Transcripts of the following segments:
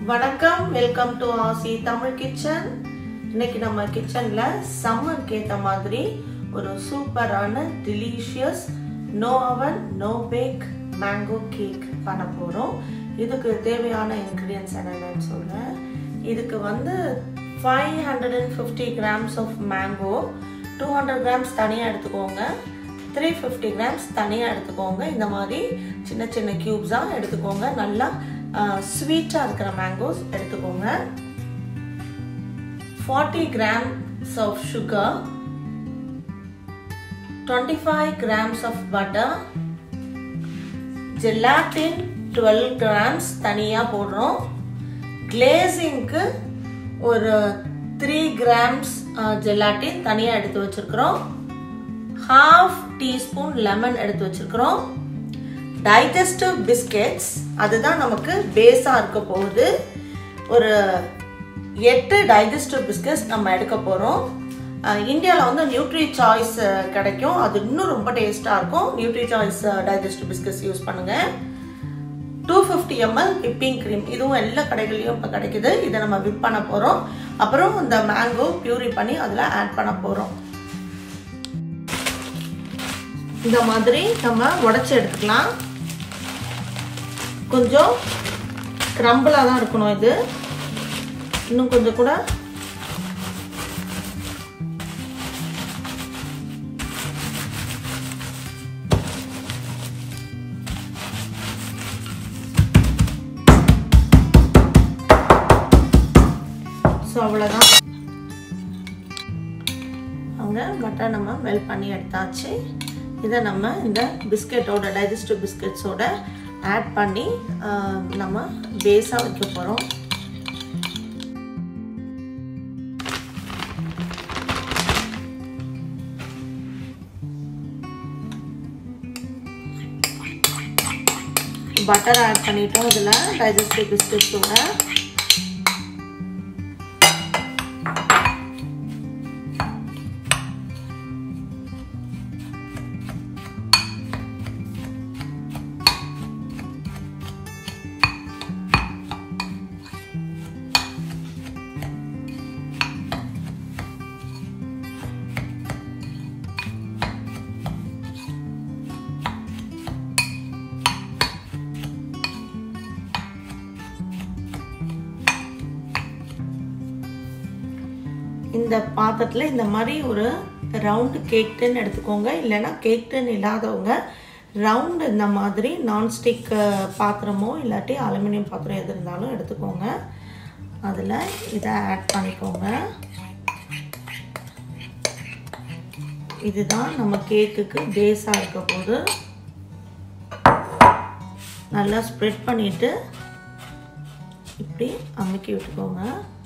வணக்கம் welcome to ஆசி Tamil kitchen இன்னைக்கு நம்ம கிச்சன்ல சம்மருக்கு ஏற்ற மாதிரி ஒரு சூப்பரான delicious no oven no bake mango cake பண்ண போகிறோம் இதுக்கு தேவையான இன்க்ரீடியன்ஸ் என்னென்னு சொல்கிறேன் இதுக்கு வந்து five hundred and fifty grams of mango two hundred grams தனியாக எடுத்துக்கோங்க த்ரீ ஃபிஃப்டி கிராம்ஸ் தனியாக எடுத்துக்கோங்க இந்த மாதிரி சின்ன சின்ன க்யூப்ஸாக எடுத்துக்கோங்க நல்லா ஸ்வீட்டாக இருக்கிற மேங்கோஸ் எடுத்துக்கோங்க forty grams of sugar twenty five grams of butter gelatin twelve grams தனியாக போடுறோம் கிளேசிங்க்கு ஒரு த்ரீ கிராம்ஸ் ஜெலாட்டின் தனியாக எடுத்து வச்சுருக்குறோம் ஹாஃப் டீஸ்பூன் லெமன் எடுத்து வச்சுருக்குறோம் டைஜஸ்டிவ் பிஸ்கெட்ஸ் அதுதான் நமக்கு பேஸாக இருக்க போகுது ஒரு எட்டு டைஜஸ்டிவ் பிஸ்கெட்ஸ் நம்ம எடுக்க போகிறோம் இந்தியாவில் வந்து நியூட்ரி சாய்ஸ் கிடைக்கும் அது இன்னும் ரொம்ப டேஸ்ட்டாக இருக்கும் Nutri Choice digestive biscuits use பண்ணுங்கள் two fifty ML whipping cream இதுவும் எல்லா கடைகள்லையும் இப்போ கிடைக்குது இதை நம்ம விப் பண்ண போகிறோம் அப்புறம் இந்த மேங்கோ பியூரி பண்ணி அதில் ஆட் பண்ண போகிறோம் இந்த மாதிரி நம்ம உடச்சி எடுத்துக்கலாம் கொஞ்சம் க்ரம்பிளாக தான் இருக்கணும் இது இன்னும் கொஞ்சம் கூட ஸோ அவ்வளோதான் அவங்க பட்டர் நம்ம மெல்ட் பண்ணி எடுத்தாச்சு இதை நம்ம இந்த பிஸ்கெட்டோட டைஜஸ்டிவ் பிஸ்கெட்ஸோட ஆட் பண்ணி நம்ம பேஸாக வைக்க போகிறோம் பட்டர் ஆட் பண்ணிட்டோம் இதில் டைஜஸ்டிவ் பிஸ்கெட்ஸோட இந்த பாத்திரத்தில் இந்த மாதிரி ஒரு ரவுண்டு கேக் டின் எடுத்துக்கோங்க இல்லைன்னா கேக் டின் இல்லாதவங்க ரவுண்டு இந்த மாதிரி நான்ஸ்டிக் பாத்திரமோ இல்லாட்டி அலுமினியம் பாத்திரம் எது இருந்தாலும் எடுத்துக்கோங்க அதில் இதை ஆட் பண்ணிக்கோங்க இதுதான் நம்ம கேக்குக்கு பேஸாக இருக்க போது நல்லா ஸ்ப்ரெட் பண்ணிவிட்டு இப்படி அமுக்கி விட்டுக்கோங்க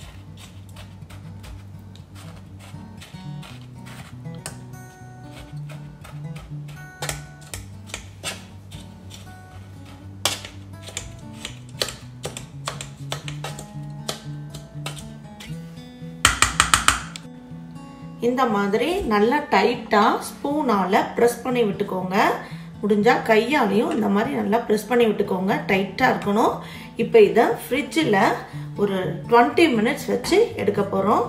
இந்த மாதிரி நல்லா டைட்டாக ஸ்பூனால் ப்ரெஸ் பண்ணி விட்டுக்கோங்க முடிஞ்சால் கையாலையும் இந்த மாதிரி நல்லா ப்ரெஸ் பண்ணி விட்டுக்கோங்க டைட்டாக இருக்கணும் இப்போ இதை ஃப்ரிட்ஜில் ஒரு டுவெண்ட்டி மினிட்ஸ் வச்சு எடுக்க போகிறோம்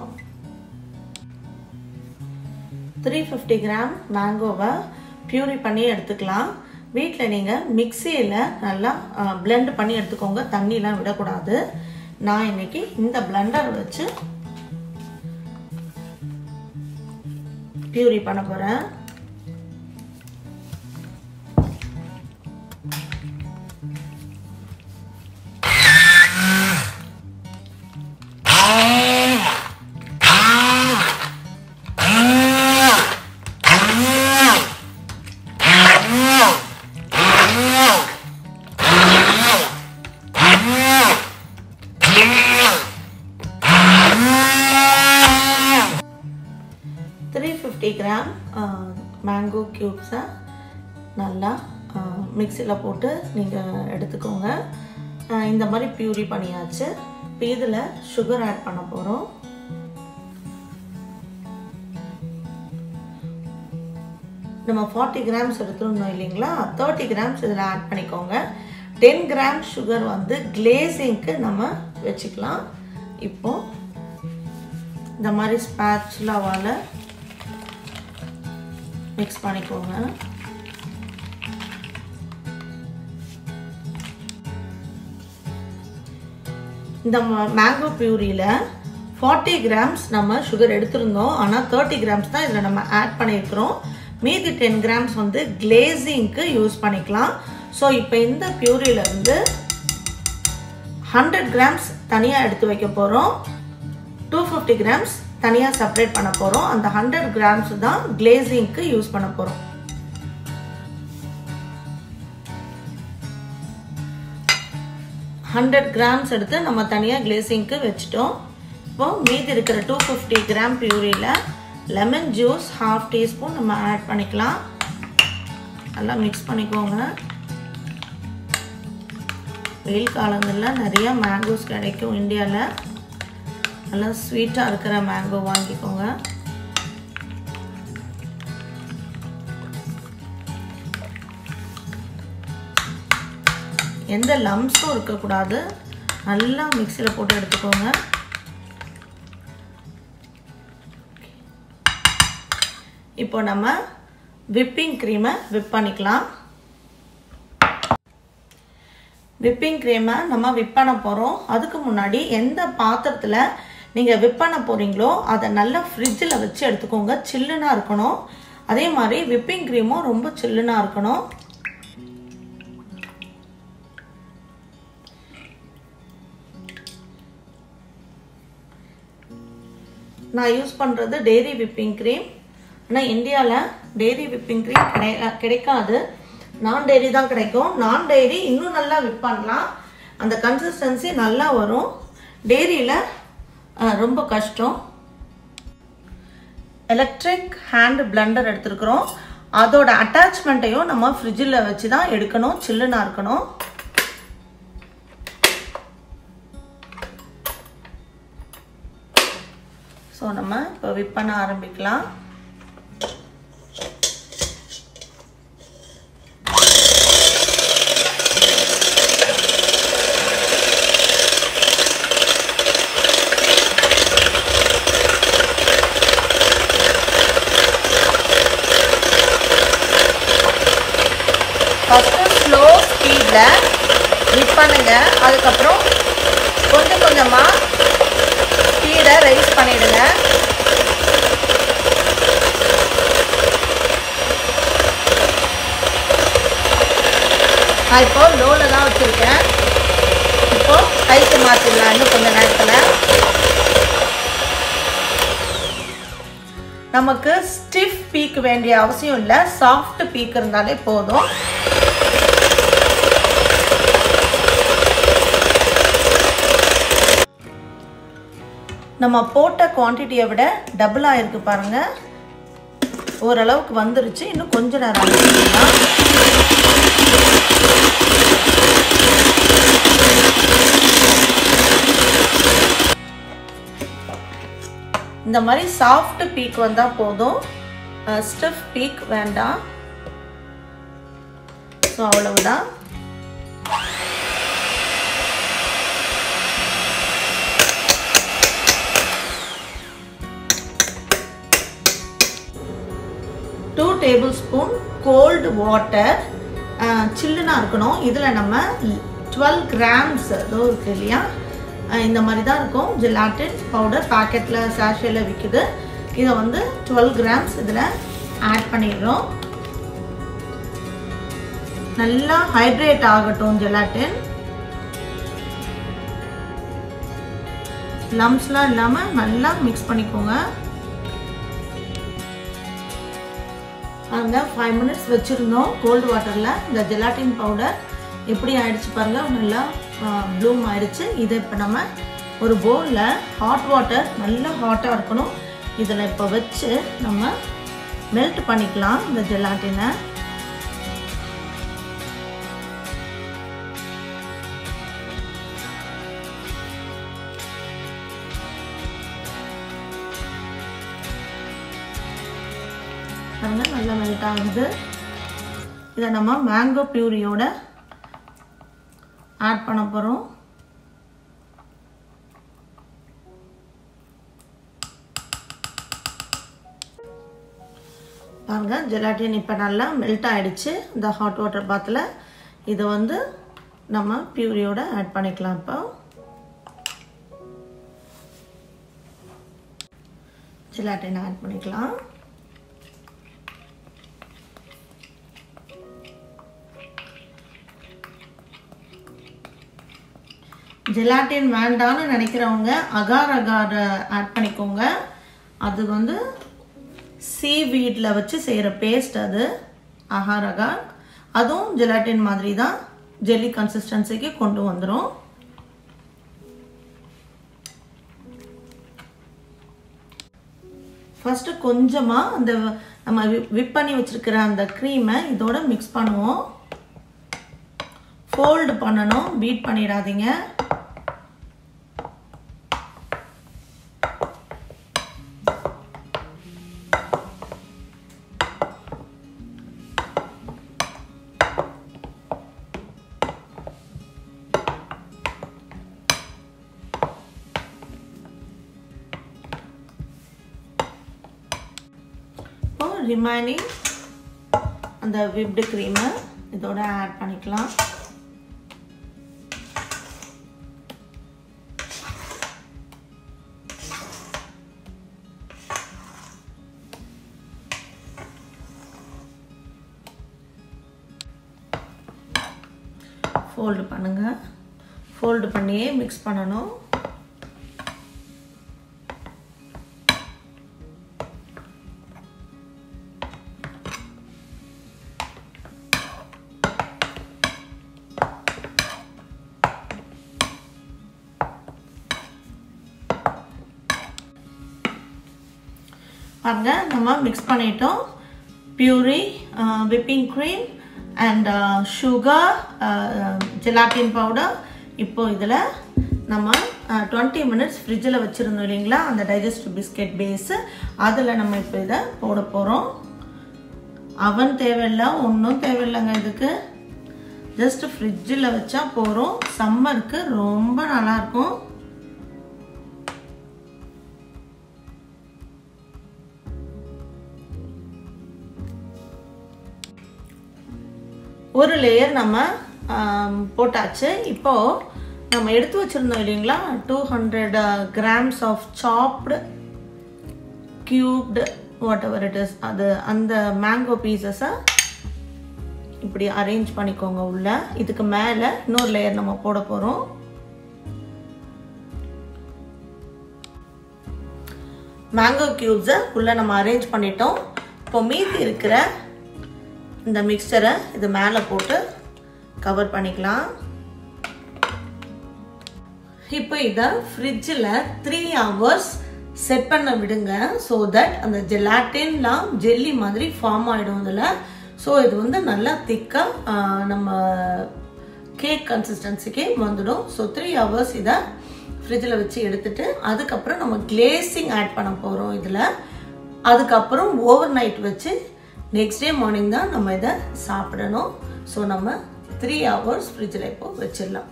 த்ரீ ஃபிஃப்டி கிராம் மேங்கோவை பியூரி பண்ணி எடுத்துக்கலாம் வீட்டில் நீங்கள் மிக்சியில் நல்லா பிளெண்ட் பண்ணி எடுத்துக்கோங்க தண்ணிலாம் விடக்கூடாது நான் இன்னைக்கு இந்த பிளெண்டர் வச்சு பியூரி பண்ண போகிறேன் த்ரீ ஃபிஃப்டி கிராம் மேங்கோ க்யூப்ஸை நல்லா மிக்சியில் போட்டு நீங்கள் எடுத்துக்கோங்க இந்த மாதிரி பியூரி பண்ணியாச்சு இப்போ இதில் சுகர் ஆட் பண்ண போகிறோம் நம்ம ஃபார்ட்டி கிராம்ஸ் எடுத்துருந்தோம் இல்லைங்களா தேர்ட்டி கிராம்ஸ் இதில் ஆட் பண்ணிக்கோங்க டென் கிராம் சுகர் வந்து கிளேசிங்க்கு நம்ம வச்சுக்கலாம் இப்போ இந்த மாதிரி ஸ்பேச்சுலாவால் மிக்ஸ் பண்ணிக்கோங்க இந்த மேங்கோ பியூரியில் ஃபார்ட்டி கிராம்ஸ் நம்ம சுகர் எடுத்திருந்தோம் ஆனால் தேர்ட்டி கிராம்ஸ் தான் இதில் நம்ம ஆட் பண்ணியிருக்கிறோம் மீதி டென் கிராம்ஸ் வந்து கிளேசிங்க்கு யூஸ் பண்ணிக்கலாம் ஸோ இப்போ இந்த பியூரியிலேருந்து ஹண்ட்ரட் கிராம்ஸ் தனியாக எடுத்து வைக்க போகிறோம் டூ ஃபிஃப்டி கிராம்ஸ் தனியாக செப்பரேட் பண்ண போகிறோம் அந்த ஹண்ட்ரட் கிராம்ஸ் தான் கிளேசிங்க்கு யூஸ் பண்ண போகிறோம் ஹண்ட்ரட் கிராம்ஸ் எடுத்து நம்ம தனியாக கிளேசிங்க்கு வச்சுட்டோம் இப்போ மீதி இருக்கிற டூ ஃபிஃப்டி கிராம் பியூரியில் லெமன் ஜூஸ் ஹாஃப் டீஸ்பூன் நம்ம ஆட் பண்ணிக்கலாம் நல்லா மிக்ஸ் பண்ணிக்கோங்க வெயில் காலங்களில் நிறைய மேங்கோஸ் கிடைக்கும் இந்தியாவில் நல்லா ஸ்வீட்டாக இருக்கிற மேங்கோ வாங்கிக்கோங்க எந்த லம்ஸும் இருக்கக்கூடாது நல்லா மிக்சியில் போட்டு எடுத்துக்கோங்க இப்போ நம்ம விப்பிங் க்ரீமை விப் பண்ணிக்கலாம் விப்பிங் க்ரீமை நம்ம விப் பண்ண போகிறோம் அதுக்கு முன்னாடி எந்த பாத்திரத்தில் நீங்கள் விப் பண்ண போகிறீங்களோ அதை நல்லா ஃப்ரிட்ஜில் வச்சு எடுத்துக்கோங்க சில்லுனாக இருக்கணும் அதே மாதிரி விப்பிங் க்ரீமும் ரொம்ப சில்லுனாக இருக்கணும் நான் யூஸ் பண்ணுறது டெய்ரி விப்பிங் க்ரீம் ஆனால் இந்தியாவில் டெய்ரி விப்பிங் க்ரீம் கிடை கிடைக்காது நான் டெய்ரி தான் கிடைக்கும் நான் டெய்ரி இன்னும் நல்லா விப் பண்ணலாம் அந்த கன்சிஸ்டன்சி நல்லா வரும் டெய்ரியில் ரொம்ப கஷ்டம் எலக்ட்ரிக் ஹேண்ட் பிளண்டர் எடுத்துருக்குறோம் அதோட அட்டாச்மெண்ட்டையும் நம்ம ஃப்ரிட்ஜில் வச்சு தான் எடுக்கணும் சில்லுனா இருக்கணும் ஸோ நம்ம இப்போ விப் பண்ண ஆரம்பிக்கலாம் ஃபஸ்ட்டு ஸ்லோ ஸ்பீடில் விப் பண்ணுங்க அதுக்கப்புறம் கொஞ்சம் கொஞ்சமாக ஸ்பீடை ரைஸ் பண்ணிடுங்க நான் இப்போ லோவில் தான் வச்சுருக்கேன் இப்போ கைக்கு மாற்றிடலாம் இன்னும் கொஞ்சம் நேரத்தில் நமக்கு ஸ்டிஃப் பீக் வேண்டிய அவசியம் இல்லை சாஃப்ட் பீக் இருந்தாலே போதும் நம்ம போட்ட குவான்டிட்டியை விட டபுள் ஆயிருக்கு பாருங்க ஓரளவுக்கு வந்துருச்சு இன்னும் கொஞ்ச நேரம் ஆகிக்கலாம் இந்த மாதிரி சாஃப்ட் பீக் வந்தால் போதும் ஸ்டிஃப் பீக் வேண்டாம் ஸோ அவ்வளவுதான் two tablespoon cold water சில்லுனா இருக்கணும் இதில் நம்ம டுவெல் கிராம்ஸ் ஏதோ இருக்கு இல்லையா இந்த மாதிரி தான் இருக்கும் ஜெலாட்டின் பவுடர் பேக்கெட்டில் சாஷேல விற்குது இதை வந்து டுவெல் கிராம்ஸ் இதில் ஆட் பண்ணிடுறோம் நல்லா ஹைட்ரேட் ஆகட்டும் ஜெலாட்டின் லம்ஸ்லாம் இல்லாமல் நல்லா மிக்ஸ் பண்ணிக்கோங்க அங்கே ஃபைவ் மினிட்ஸ் வச்சுருந்தோம் கோல்டு வாட்டரில் இந்த ஜெலாட்டின் பவுடர் எப்படி ஆயிடுச்சு பாருங்கள் நல்லா ப்ளூம் ஆயிடுச்சு இதை இப்போ நம்ம ஒரு பவுலில் ஹாட் வாட்டர் நல்லா ஹாட்டாக இருக்கணும் இதில் இப்போ வச்சு நம்ம மெல்ட் பண்ணிக்கலாம் இந்த ஜெலாட்டினை பாருங்க நல்லா மெல்ட் ஆகுது இதை நம்ம மேங்கோ பியூரியோட ஆட் பண்ண போகிறோம் பாருங்க ஜெலாட்டின் இப்போ நல்லா மெல்ட் ஆயிடுச்சு இந்த ஹாட் வாட்டர் பாத்தில் இதை வந்து நம்ம பியூரியோட ஆட் பண்ணிக்கலாம் இப்போ ஜெலாட்டின் ஆட் பண்ணிக்கலாம் ஜெலாட்டின் வேண்டாம்னு நினைக்கிறவங்க அகார் அகார் ஆட் பண்ணிக்கோங்க அது வந்து சீ வீட்டில் வச்சு செய்கிற பேஸ்ட் அது அகார் அகார் அதுவும் ஜெலாட்டின் மாதிரி தான் ஜெல்லி கன்சிஸ்டன்சிக்கு கொண்டு வந்துடும் ஃபஸ்ட்டு கொஞ்சமாக அந்த நம்ம விப் பண்ணி வச்சுருக்கிற அந்த க்ரீமை இதோட மிக்ஸ் பண்ணுவோம் ஃபோல்டு பண்ணணும் பீட் பண்ணிடாதீங்க இப்போ ரிமைனிங் அந்த விப்டு க்ரீமை இதோட ஆட் பண்ணிக்கலாம் ஃபோல்டு பண்ணுங்க ஃபோல்டு பண்ணியே மிக்ஸ் பண்ணணும் பாருங்க நம்ம மிக்ஸ் பண்ணிட்டோம் puree whipping cream and sugar gelatin powder இப்போ இதில் நம்ம டுவெண்ட்டி மினிட்ஸ் ஃப்ரிட்ஜில் வச்சுருந்தோம் இல்லைங்களா அந்த டைஜஸ்டிவ் பிஸ்கெட் பேஸு அதில் நம்ம இப்போ இதை போட போகிறோம் அவன் தேவையில்லை ஒன்றும் தேவையில்லைங்க இதுக்கு ஜஸ்ட் ஃப்ரிட்ஜில் வச்சா போகிறோம் சம்மருக்கு ரொம்ப நல்லாயிருக்கும் ஒரு லேயர் நம்ம போட்டாச்சு இப்போ நம்ம எடுத்து வச்சிருந்தோம் இல்லைங்களா two hundred grams of chopped cubed whatever it is அது அந்த மேங்கோ பீசஸை இப்படி அரேஞ்ச் பண்ணிக்கோங்க உள்ள இதுக்கு மேலே இன்னொரு லேயர் நம்ம போட போகிறோம் மேங்கோ கியூப்ஸை உள்ளே நம்ம அரேஞ்ச் பண்ணிட்டோம் இப்போ மீதி இருக்கிற இந்த மிக்சரை இது மேலே போட்டு கவர் பண்ணிக்கலாம் இப்போ இதை ஃப்ரிட்ஜில் த்ரீ ஹவர்ஸ் செட் பண்ண விடுங்க ஸோ தட் அந்த ஜெலாட்டின்லாம் ஜெல்லி மாதிரி ஃபார்ம் ஆகிடும் இதில் ஸோ இது வந்து நல்லா திக்காக நம்ம கேக் கன்சிஸ்டன்சிக்கே வந்துடும் ஸோ த்ரீ ஹவர்ஸ் இதை ஃப்ரிட்ஜில் வச்சு எடுத்துட்டு அதுக்கப்புறம் நம்ம கிளேசிங் ஆட் பண்ண போகிறோம் இதில் அதுக்கப்புறம் ஓவர் நைட் வச்சு நெக்ஸ்ட் டே மார்னிங் தான் நம்ம இதை சாப்பிடணும் ஸோ நம்ம த்ரீ ஹவர்ஸ் ஃப்ரிட்ஜில் இப்போ வச்சிடலாம்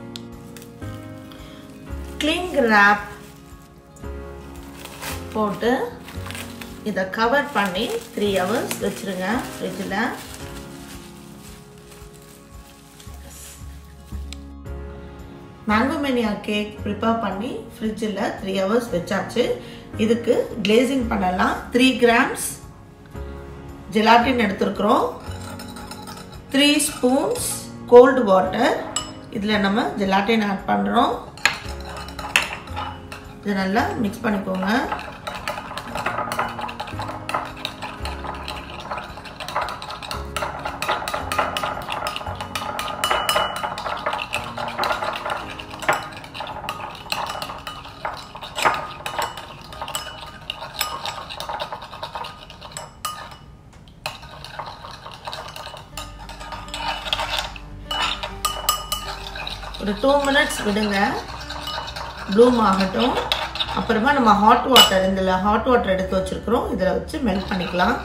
கிளிங் ரேப் போட்டு இதை கவர் பண்ணி த்ரீ ஹவர்ஸ் வச்சுருங்க ஃப்ரிட்ஜில் மேங்கோ மெனியா கேக் ப்ரிப்பேர் பண்ணி ஃப்ரிட்ஜில் த்ரீ ஹவர்ஸ் வச்சாச்சு இதுக்கு கிளேசிங் பண்ணலாம் த்ரீ கிராம்ஸ் ஜெலாட்டின் எடுத்துருக்குறோம் த்ரீ ஸ்பூன்ஸ் கோல்டு வாட்டர் இதில் நம்ம ஜெலாட்டின் ஆட் பண்ணுறோம் இது நல்லா மிக்ஸ் பண்ணிக்கோங்க ஒரு டூ மினிட்ஸ் விடுங்க ப்ளூம் ஆகட்டும் அப்புறமா நம்ம ஹாட் வாட்டர் இதில் ஹாட் வாட்டர் எடுத்து வச்சுருக்குறோம் இதில் வச்சு மெல்ட் பண்ணிக்கலாம்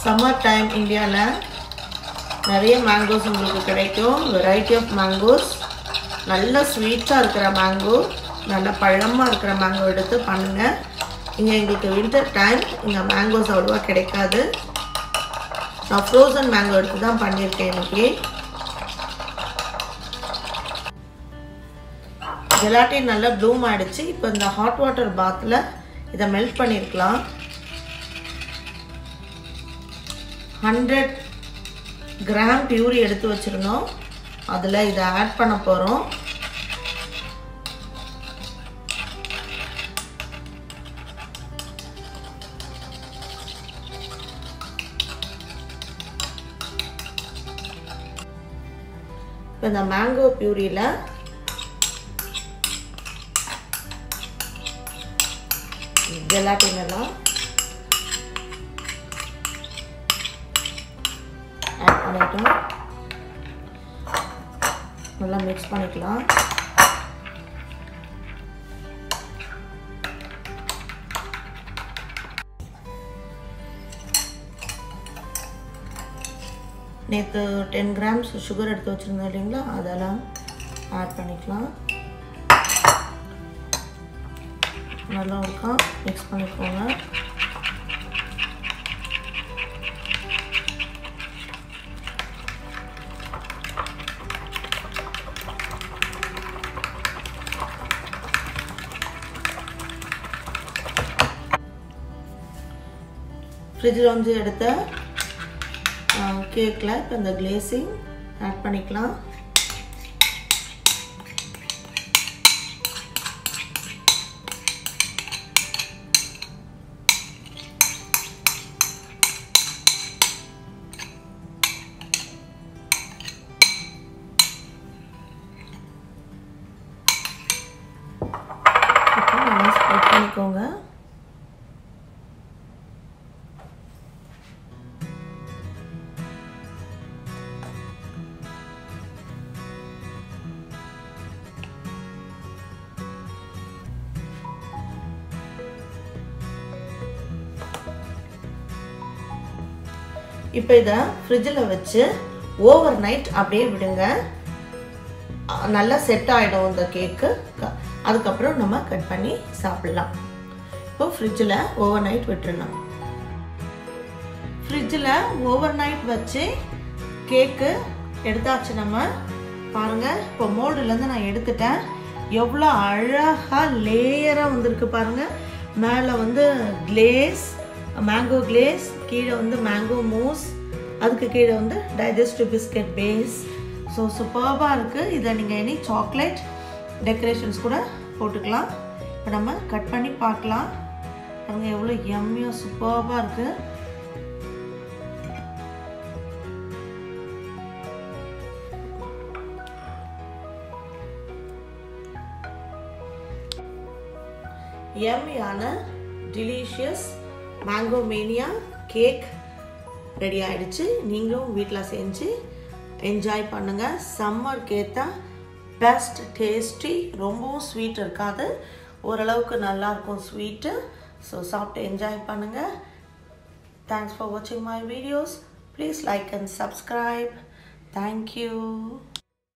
சம்மர் டைம் இந்தியாவில் நிறைய மேங்கோஸ் உங்களுக்கு கிடைக்கும் வெரைட்டி ஆஃப் மேங்கோஸ் நல்ல ஸ்வீட்டாக இருக்கிற மேங்கோ நல்ல பழமாக இருக்கிற மேங்கோ எடுத்து பண்ணுங்கள் இங்கே எங்களுக்கு வின்டர் டைம் இங்கே மேங்கோஸ் அவ்வளோவா கிடைக்காது நான் ஃப்ரோசன் மேங்கோ எடுத்து தான் பண்ணியிருக்கேன் இன்னைக்கு ஜெலாட்டின் நல்லா ப்ளூம் ஆயிடுச்சு இப்போ இந்த ஹாட் வாட்டர் பாத்தில் இதை மெல்ட் பண்ணியிருக்கலாம் ஹண்ட்ரட் கிராம் பியூரி எடுத்து வச்சுருந்தோம் அதில் இதை ஆட் பண்ண போகிறோம் இப்போ இந்த மேங்கோ பியூரியில் ஜெலாட்டின் எல்லாம் ஆட் பண்ணிட்டோம் நல்லா மிக்ஸ் பண்ணிக்கலாம் நேற்று டென் கிராம்ஸ் சுகர் எடுத்து வச்சுருந்தோம் இல்லைங்களா அதெல்லாம் ஆட் பண்ணிக்கலாம் நல்லா இருக்கா மிக்ஸ் பண்ணிக்கோங்க ஃப்ரிட்ஜில் வந்து எடுத்த கேக்கில் இப்போ இந்த கிளேசிங் ஆட் பண்ணிக்கலாம் நல்லா ஸ்ப்ரெட் பண்ணிக்கோங்க இப்போ இதை ஃப்ரிட்ஜில் வச்சு ஓவர் நைட் அப்படியே விடுங்க அஹ் நல்லா செட் ஆகிடும் இந்த கேக்கு அதுக்கப்புறம் நம்ம கட் பண்ணி சாப்பிடலாம் இப்போ ஃப்ரிட்ஜில் ஓவர் நைட் விட்டுருணும் ஃப்ரிட்ஜில் ஓவர் நைட் வச்சு கேக்கு எடுத்தாச்சு நம்ம பாருங்க இப்போ மோல்டுலேருந்து நான் எடுத்துட்டேன் எவ்வளோ அழகாக லேயராக வந்திருக்கு பாருங்க மேலே வந்து கிளேஸ் மேங்கோ கிளேஸ் கீழே வந்து மேங்கோ மூஸ் அதுக்கு கீழே வந்து டைஜஸ்டிவ் பிஸ்கட் பேஸ் ஸோ சூப்பர்பாக இருக்குது இதை நீங்கள் எனி சாக்லேட் டெக்கரேஷன்ஸ் கூட போட்டுக்கலாம் இப்போ நம்ம கட் பண்ணி பார்க்கலாம் பாருங்க எவ்வளோ எம்மியாக சூப்பர்பாக இருக்குது எம்மியான delicious mango mania cake ready ஆயிடுச்சு நீங்களும் வீட்டில் செஞ்சு என்ஜாய் பண்ணுங்கள் சம்மருக்கு ஏற்ற பெஸ்ட் டேஸ்டி ரொம்பவும் ஸ்வீட் இருக்காது ஓரளவுக்கு நல்லாயிருக்கும் ஸ்வீட்டு ஸோ சாப்பிட்டு என்ஜாய் பண்ணுங்கள் தேங்க்ஸ் ஃபார் வாட்சிங் my videos please like and subscribe thank you